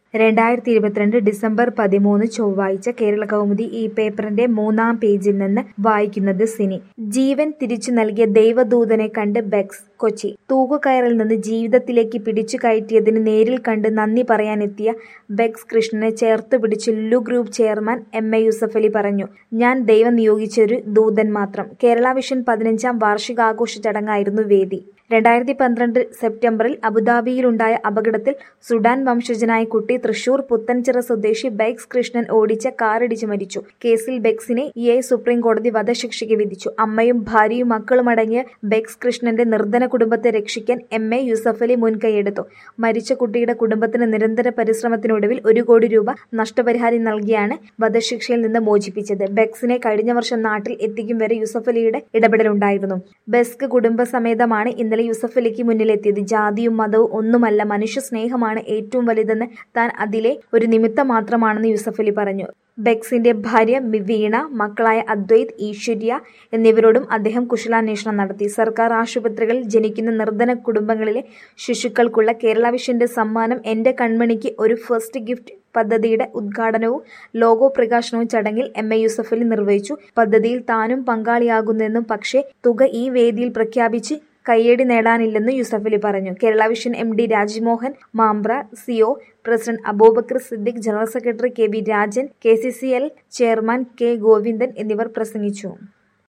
രണ്ടായിരത്തി ഇരുപത്തിരണ്ട് ഡിസംബർ പതിമൂന്ന് ചൊവ്വാഴ്ച കേരളകൗമുദി ഈ പേപ്പറിന്റെ മൂന്നാം പേജിൽ നിന്ന് വായിക്കുന്നത് സിനി ജീവൻ തിരിച്ചു നൽകിയ ദൈവദൂതനെ കണ്ട് ബെക്സ് കൊച്ചി തൂക്കുകയറിൽ നിന്ന് ജീവിതത്തിലേക്ക് പിടിച്ചു കയറ്റിയതിന് നേരിൽ കണ്ട് നന്ദി പറയാനെത്തിയ ബെക്സ് കൃഷ്ണനെ ചേർത്തു പിടിച്ച് Lulu group chairman M A Yusuffali പറഞ്ഞു ഞാൻ ദൈവം നിയോഗിച്ചൊരു ദൂതൻ മാത്രം കേരള വിഷൻ പതിനഞ്ചാം വാർഷികാഘോഷ ചടങ്ങായിരുന്നു വേദി രണ്ടായിരത്തി പന്ത്രണ്ട് സെപ്റ്റംബറിൽ അബുദാബിയിലുണ്ടായ അപകടത്തിൽ സുഡാൻ വംശജനായ കുട്ടി തൃശൂർ പുത്തൻചിറ സ്വദേശി ബെക്സ് കൃഷ്ണൻ ഓടിച്ച കാറിടിച്ച് മരിച്ചു കേസിൽ ബെക്സിനെ ഇ ഐ സുപ്രീം കോടതി വധശിക്ഷയ്ക്ക് വിധിച്ചു അമ്മയും ഭാര്യയും മക്കളും അടങ്ങിയ ബെക്സ് കൃഷ്ണന്റെ നിർധന കുടുംബത്തെ രക്ഷിക്കാൻ എം എ യൂസഫലി മുൻകൈയെടുത്തു മരിച്ച കുട്ടിയുടെ കുടുംബത്തിന് നിരന്തര പരിശ്രമത്തിനൊടുവിൽ ഒരു കോടി രൂപ നഷ്ടപരിഹാരം നൽകിയാണ് വധശിക്ഷയിൽ നിന്ന് മോചിപ്പിച്ചത് ബെക്സിനെ കഴിഞ്ഞ വർഷം നാട്ടിൽ എത്തിക്കും വരെ യൂസഫലിയുടെ ഇടപെടലുണ്ടായിരുന്നു ബെസ്ക് കുടുംബസമേതമാണ് ഇന്നലെ യൂസഫലിക്ക് മുന്നിലെത്തിയത് ജാതിയും മതവും ഒന്നുമല്ല മനുഷ്യ സ്നേഹമാണ് ഏറ്റവും വലുതെന്ന് താൻ അതിലെ ഒരു നിമിത്തം മാത്രമാണെന്ന് യൂസഫലി പറഞ്ഞു ബെക്സിന്റെ ഭാര്യ വീണ മക്കളായ അദ്വൈത് ഈശ്വര്യ എന്നിവരോടും അദ്ദേഹം കുശലാന്വേഷണം നടത്തി സർക്കാർ ആശുപത്രികളിൽ ജനിക്കുന്ന നിർധന കുടുംബങ്ങളിലെ ശിശുക്കൾക്കുള്ള കേരള വിഷന്റെ സമ്മാനം എന്റെ കൺമണിക്ക് ഒരു ഫസ്റ്റ് ഗിഫ്റ്റ് പദ്ധതിയുടെ ഉദ്ഘാടനവും ലോഗോ പ്രകാശനവും ചടങ്ങിൽ എം എ യൂസഫലി നിർവഹിച്ചു പദ്ധതിയിൽ താനും പങ്കാളിയാകുന്നെന്നും പക്ഷേ തുക ഈ വേദിയിൽ പ്രഖ്യാപിച്ച് കയ്യടി നേടാനില്ലെന്ന് യൂസഫലി പറഞ്ഞു Kerala vision M D Rajmohan Mambra C O president Abubakar Siddique general secretary K V Rajan K C C L chairman K Govindan എന്നിവർ പ്രസംഗിച്ചു